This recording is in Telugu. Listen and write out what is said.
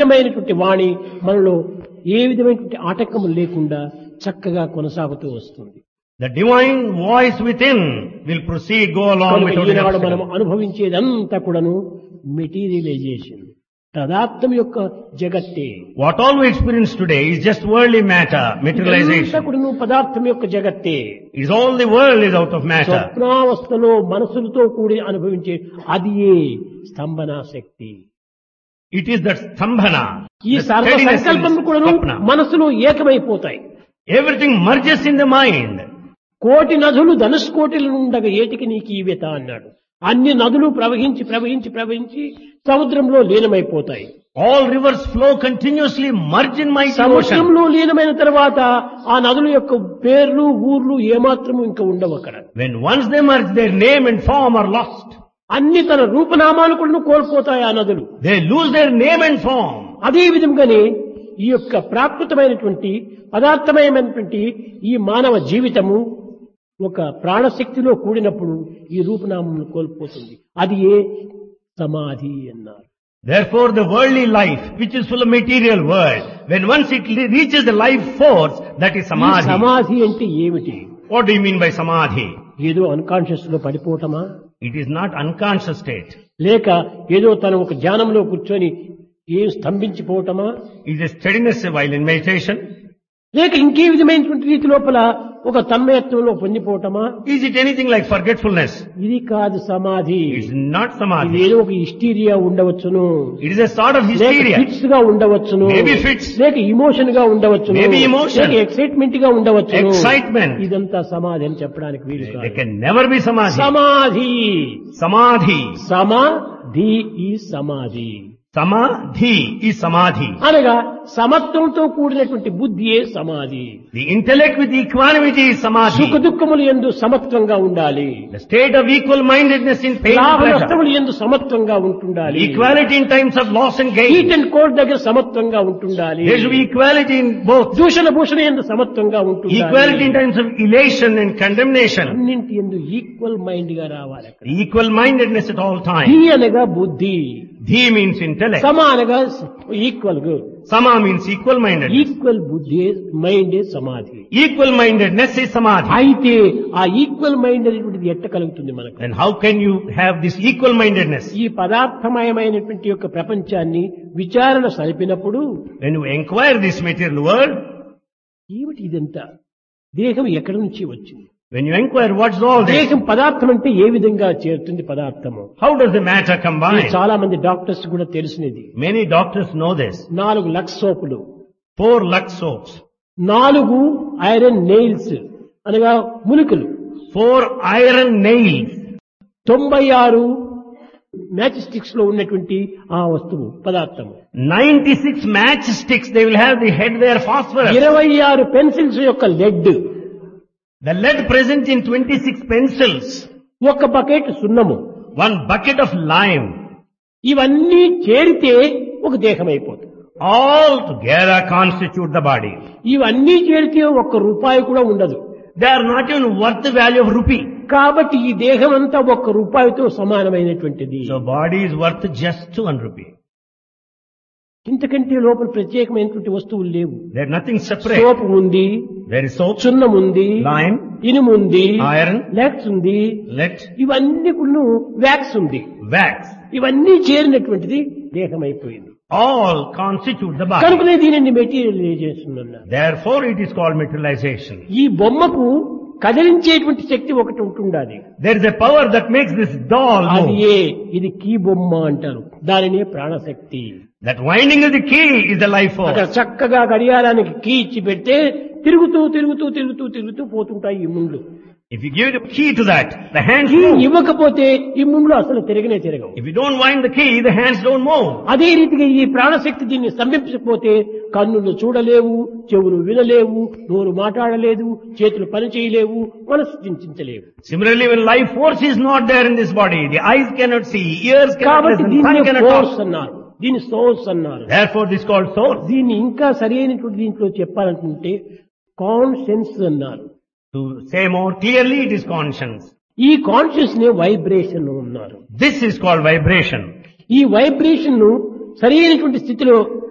మైనటువంటి వాణి మనలో ఏ విధమైనటువంటి ఆటంకము లేకుండా చక్కగా కొనసాగుతూ వస్తుంది The divine voice within will proceed, go along కనుక without an ఈనాడు మనం obstacle. అనుభవించేదంతా కూడాను మెటీరియలైజేషన్ పదార్థం యొక్క జగత్తే What all we experience today is just worldly matter, ఇదంతా materialization. కూడాను పదార్థం యొక్క జగత్తే Is all the world is out of matter. స్వప్నావస్థలో మనసులతో కూడి అనుభవించే అది ఏ స్తంభన శక్తి It is that stambhana, ఈ the సర్వ steadiness in సంకల్పం this కూడాను swapna. మనసులో ఏకమైపోతాయి Everything merges in the mind. కోటి నదులు ధనుష్కోటిల ఉండగా ఏటికి నీకు ఈవెత అన్నాడు అన్ని నదులు ప్రవహించి ప్రవహించి ప్రవహించి సముద్రంలో లీనమైపోతాయి All rivers flow continuously, merge in mighty ocean. సముద్రంలో లీనమైన తర్వాత ఆ నదుల యొక్క పేర్లు ఊర్లు ఏమాత్రము ఇంకా ఉండవు అక్కడ When once they merge, their name and form are lost. అన్ని తన రూపనామాలు కూడా కోల్పోతాయి ఆ నదులు They lose their name and form. అదే విధంగానే ఈ యొక్క ప్రాకృతమైనటువంటి పదార్థమయమైనటువంటి ఈ మానవ జీవితము ఒక ప్రాణశక్తిలో కూడినప్పుడు ఈ రూపనామం కోల్పోతుంది అది ఏ సమాధి అన్నారు Therefore, the worldly life, which is full of material world, when once it le- reaches the life force, that is ఈ samadhi. సమాధి అంటే ఏమిటి What do you mean by samadhi? ఏదో అన్కాన్షియస్ లో పడిపోవటమా It is not unconscious state. లేక ఏదో తన ఒక ధ్యానంలో కూర్చొని ఏం స్తంభించిపోవటమా It is steadiness while in meditation. లేక ఇంకే విధమైనటువంటి రీతి లోపల ఒక తన్మయత్వంలో పొందిపోవటమా Is it anything like forgetfulness? ఇది కాదు సమాధి It is not ఇది samadhi. ఏదో ఒక హిస్టీరియా ఉండవచ్చును It is a sort of లేక hysteria. ఫిట్స్ గా ఉండవచ్చును Maybe fits. లేక ఇమోషన్ గా ఉండవచ్చును Maybe emotion. లేక ఎక్సైట్మెంట్ గా ఉండవచ్చును Excitement. ఇదంతా సమాధి అని చెప్పడానికి వీలు They కాదు can never be samadhi. సమాధి Samadhi. సమాధి ఈ సమాధి Samadhi is samadhi. అనగా సమత్వంతో కూడినటువంటి బుద్ధియే సమాధి The intellect with equanimity is సుఖ samadhi. దుఃఖములు ఎందు సమత్వంగా ఉండాలి The state of equal mindedness in pain లాభ and pleasure. నష్టములు ఎందు సమత్వంగా ఉంటుండాలి Equality in times of loss and heat gain. And cold దగ్గర సమత్వంగా ఉంటుండాలి There should be equality in both. దూషణ భూషణ ఎందు సమత్వంగా ఉంటుండాలి Equality in times of elation and condemnation. అన్నింటి ఎందు ఈక్వల్ మైండ్ గా రావాలి అక్కడ Equal mindedness at all ధీ times. అనగా బుద్ధి Dhi means intellect. సమ అనగా equal Sama means equal mindedness. Equal బుద్ధి మైండ్ సమాధి Equal mindedness is samadhi. అయితే ఆ ఈక్వల్ మైండ్ అనేటువంటిది ఎట్ట కలుగుతుంది మనకు Then how can you have this equal mindedness? ఈ పదార్థమయమైనటువంటి యొక్క ప్రపంచాన్ని విచారణ సరిపినప్పుడు When you inquire this material world, ఏమిటి ఇదంతా దేహం ఎక్కడి నుంచి వచ్చింది when you inquire what's all this, దేహం పదార్థం అంటే ఏ విధంగా చేరుతుంది పదార్థము how does the matter ఇది combine? చాలా మంది డాక్టర్స్ కూడా తెలిసినది Many doctors know this. నాలుగు లక్స్ సోపులు Four Lux soaps, నాలుగు ఐరన్ నెయిల్స్ అనగా ములుకులు four iron nails, తొంభై ఆరు మ్యాచ్ స్టిక్స్ లో ఉన్నటువంటి ఆ వస్తువు పదార్థము 96 matchsticks, they will have the head there phosphorus. ఇరవై ఆరు పెన్సిల్స్ యొక్క lead The lead present in 26 pencils, ఒక బకెట్ సున్నము one bucket of lime, ఇవన్నీ చేరితే ఒక దేహం అయిపోతుంది all together constitute the body. ఇవన్నీ చేరితే ఒక్క రూపాయి కూడా ఉండదు They are not even worth the value of rupee. కాబట్టి ఈ దేహం అంతా ఒక్క రూపాయితో సమానమైనటువంటిది So body is worth just one rupee. ఇంతకంటే లోపల ప్రత్యేకమైనటువంటి వస్తువులు లేవు They are nothing separate. సోపు ఉంది There is soap, చున్నం ఉంది lime, ఇనుము ఉంది iron, లెక్స్ ఉంది lead, ఇవన్నీ కూడా వ్యాక్స్ ఉంది wax. ఇవన్నీ చేరినటువంటిది దేహం అయిపోయింది All constitute the body. కనుకనే దీనిని మెటీరియలైజేషన్ అన్నారు Therefore it is called materialization. ఈ బొమ్మకు కదిలించేటువంటి శక్తి ఒకటి ఉంటుండాలి There is a power that makes this doll అది move. ఏ ఇది కీ బొమ్మ అంటారు దానినే ప్రాణశక్తి That winding of the key is the life అక్కడ force. చక్కగా గడియారానికి కీ ఇచ్చి పెడితే తిరుగుతూ తిరుగుతూ తిరుగుతూ తిరుగుతూ పోతుంటాయి ఈ ముండ్లు If you give the key to that, the hands key move. ఇవ్వకపోతే ఈ ముండ్లు అసలు తిరగనే తిరగవు If you don't wind the key, the hands don't move. అదే రీతిగా ఈ ప్రాణశక్తి దీన్ని స్తంభించకపోతే కన్నులు చూడలేవు చెవులు వినలేవు నోరు మాట్లాడలేదు చేతులు పని చేయలేవు మనసు చింతించలేవు Similarly, when life force is not there in this body, the eyes cannot see, ears cannot కాబట్టి listen, దీన్ని tongue cannot ఫోర్స్ talk. అన్నారు దీన్ని సోర్స్ అన్నారు Therefore this is called soul. దీన్ని ఇంకా సరైనటువంటి దీంట్లో చెప్పాలనుకుంటే కాన్షియన్స్ అన్నారు To say more clearly, it is conscience. ఈ కాన్షియస్ నే వైబ్రేషన్ అన్నారు This is called vibration. ఈ వైబ్రేషన్ ను సరైనటువంటి స్థితిలో